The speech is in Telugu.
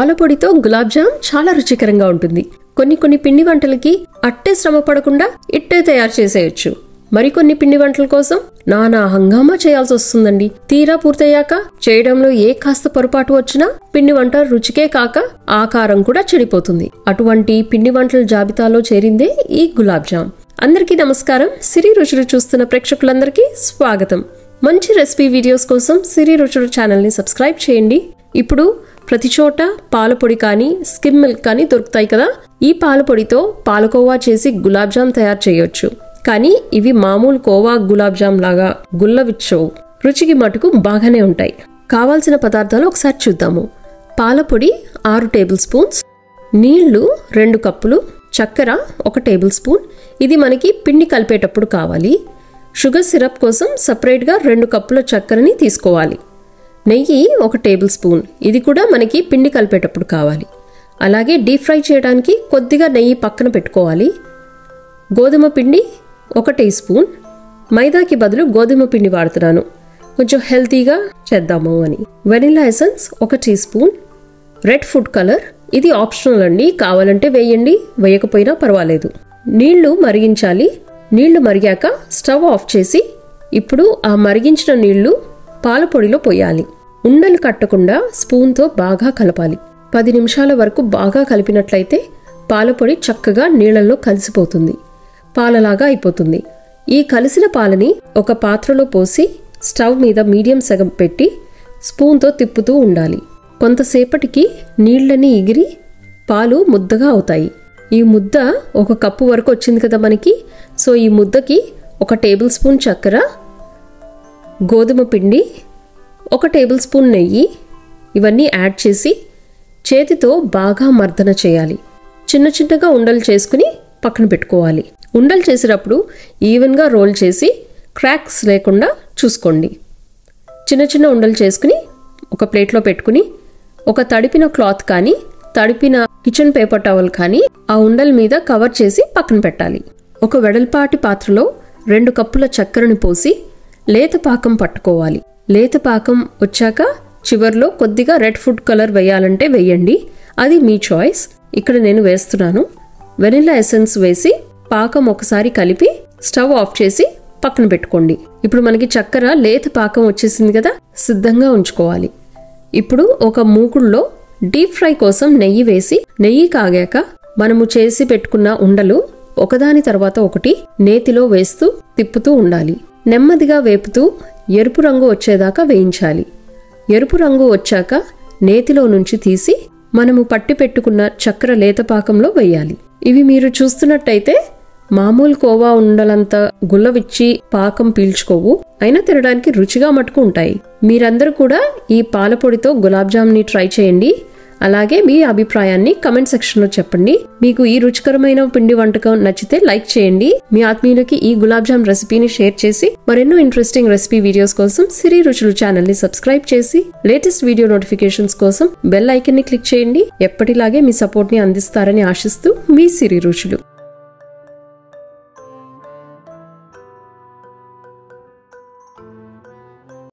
పాలపొడితో గులాబ్ జామ్ చాలా రుచికరంగా ఉంటుంది కొన్ని కొన్ని పిండి వంటలకి అట్టే శ్రమ పడకుండా ఇట్టే తయారు చేసేయచ్చు మరికొన్ని పిండి వంటల కోసం నానా హంగామా చేయాల్సి వస్తుందండి తీరా పూర్తయ్యాక చేయడంలో ఏ కాస్త పొరపాటు వచ్చినా పిండి వంట రుచికే కాక ఆకారం కూడా చెడిపోతుంది అటువంటి పిండి వంటల జాబితాలో చేరిందే ఈ గులాబ్ జామ్ అందరికీ నమస్కారం సిరి రుచులు చూస్తున్న ప్రేక్షకులందరికీ స్వాగతం మంచి రెసిపీ వీడియోస్ కోసం సిరి రుచులు ఛానల్ని సబ్స్క్రైబ్ చేయండి ఇప్పుడు ప్రతి చోట పాలపొడి కానీ స్కిమ్ మిల్క్ కానీ దొరుకుతాయి కదా ఈ పాలపొడితో పాలకోవా చేసి గులాబ్ జామ్ తయారు చేయొచ్చు కానీ ఇవి మామూలు కోవా గులాబ్ జామ్ లాగా గుల్లవిచ్చవు రుచికి మటుకు బాగానే ఉంటాయి కావాల్సిన పదార్థాలు ఒకసారి చూద్దాము పాలపొడి ఆరు టేబుల్ స్పూన్స్ నీళ్లు రెండు కప్పులు చక్కెర ఒక టేబుల్ స్పూన్ ఇది మనకి పిండి కలిపేటప్పుడు కావాలి షుగర్ సిరప్ కోసం సపరేట్గా రెండు కప్పుల చక్కెరని తీసుకోవాలి నెయ్యి ఒక టేబుల్ స్పూన్ ఇది కూడా మనకి పిండి కలిపేటప్పుడు కావాలి అలాగే డీప్ ఫ్రై చేయడానికి కొద్దిగా నెయ్యి పక్కన పెట్టుకోవాలి గోధుమ పిండి ఒక టీ స్పూన్ మైదాకి బదులు గోధుమ పిండి వాడుతున్నాను కొంచెం హెల్తీగా చేద్దాము అని వెనిలా ఎసెన్స్ ఒక teaspoon red food colour ఇది ఆప్షనల్ అండి కావాలంటే వేయండి వేయకపోయినా పర్వాలేదు నీళ్లు మరిగించాలి నీళ్లు మరిగాక స్టవ్ ఆఫ్ చేసి ఇప్పుడు ఆ మరిగించిన నీళ్లు పాల పొడిలో పోయాలి ఉండలు కట్టకుండా స్పూన్తో బాగా కలపాలి పది నిమిషాల వరకు బాగా కలిపినట్లయితే పాలపొడి చక్కగా నీళ్లలో కలిసిపోతుంది పాలలాగా అయిపోతుంది ఈ కలిసిన పాలని ఒక పాత్రలో పోసి స్టవ్ మీద మీడియం సగం పెట్టి స్పూన్తో తిప్పుతూ ఉండాలి కొంతసేపటికి నీళ్ళని ఎగిరి పాలు ముద్దగా అవుతాయి ఈ ముద్ద ఒక కప్పు వరకు వచ్చింది కదా మనకి సో ఈ ముద్దకి ఒక టేబుల్ స్పూన్ చక్కెర గోధుమ పిండి ఒక టేబుల్ స్పూన్ నెయ్యి ఇవన్నీ యాడ్ చేసి చేతితో బాగా మర్దన చేయాలి చిన్న చిన్నగా ఉండలు చేసుకుని పక్కన పెట్టుకోవాలి ఉండలు చేసేటప్పుడు ఈవెన్గా రోల్ చేసి క్రాక్స్ లేకుండా చూసుకోండి చిన్న చిన్న ఉండలు చేసుకుని ఒక ప్లేట్లో పెట్టుకుని ఒక తడిపిన క్లాత్ కానీ తడిపిన కిచెన్ పేపర్ టవల్ కానీ ఆ ఉండల మీద కవర్ చేసి పక్కన పెట్టాలి ఒక వెడల్పాటి పాత్రలో రెండు కప్పుల చక్కెరని పోసి లేత పాకం పట్టుకోవాలి లేత పాకం వచ్చాక చివర్లో కొద్దిగా రెడ్ ఫుడ్ కలర్ వేయాలంటే వేయండి అది మీ చాయిస్ ఇక్కడ నేను వేస్తున్నాను వెనిలా ఎసెన్స్ వేసి పాకం ఒకసారి కలిపి స్టవ్ ఆఫ్ చేసి పక్కన పెట్టుకోండి ఇప్పుడు మనకి చక్కెర లేత పాకం వచ్చేసింది కదా సిద్ధంగా ఉంచుకోవాలి ఇప్పుడు ఒక మూకుడులో డీప్ ఫ్రై కోసం నెయ్యి వేసి నెయ్యి కాగాక మనము చేసి పెట్టుకున్న ఉండలు ఒకదాని తర్వాత ఒకటి నేతిలో వేస్తూ తిప్పుతూ ఉండాలి నెమ్మదిగా వేపుతూ ఎరుపు రంగు వచ్చేదాకా వేయించాలి ఎరుపు రంగు వచ్చాక నేతిలో నుంచి తీసి మనము పట్టి పెట్టుకున్న చక్కెర లేతపాకంలో వేయాలి ఇవి మీరు చూస్తున్నట్టయితే మామూలు కోవా ఉండలంత గుల్లవిచ్చి పాకం పీల్చుకోవు అయినా తినడానికి రుచిగా మటుకు ఉంటాయి మీరందరూ కూడా ఈ పాలపొడితో గులాబ్ జామ్ని ట్రై చేయండి అలాగే మీ అభిప్రాయాన్ని కమెంట్ సెక్షన్లో చెప్పండి మీకు ఈ రుచికరమైన పిండి వంటకం నచ్చితే లైక్ చేయండి మీ ఆత్మీయులకి ఈ గులాబ్ జామ్ రెసిపీని షేర్ చేసి మరెన్నో ఇంట్రెస్టింగ్ రెసిపీ వీడియోస్ కోసం సిరి రుచులు ఛానల్ ని సబ్స్క్రైబ్ చేసి లేటెస్ట్ వీడియో నోటిఫికేషన్స్ కోసం బెల్ ఐకన్ ని క్లిక్ చేయండి ఎప్పటిలాగే మీ సపోర్ట్ ని అందిస్తారని ఆశిస్తూ మీ సిరి రుచులు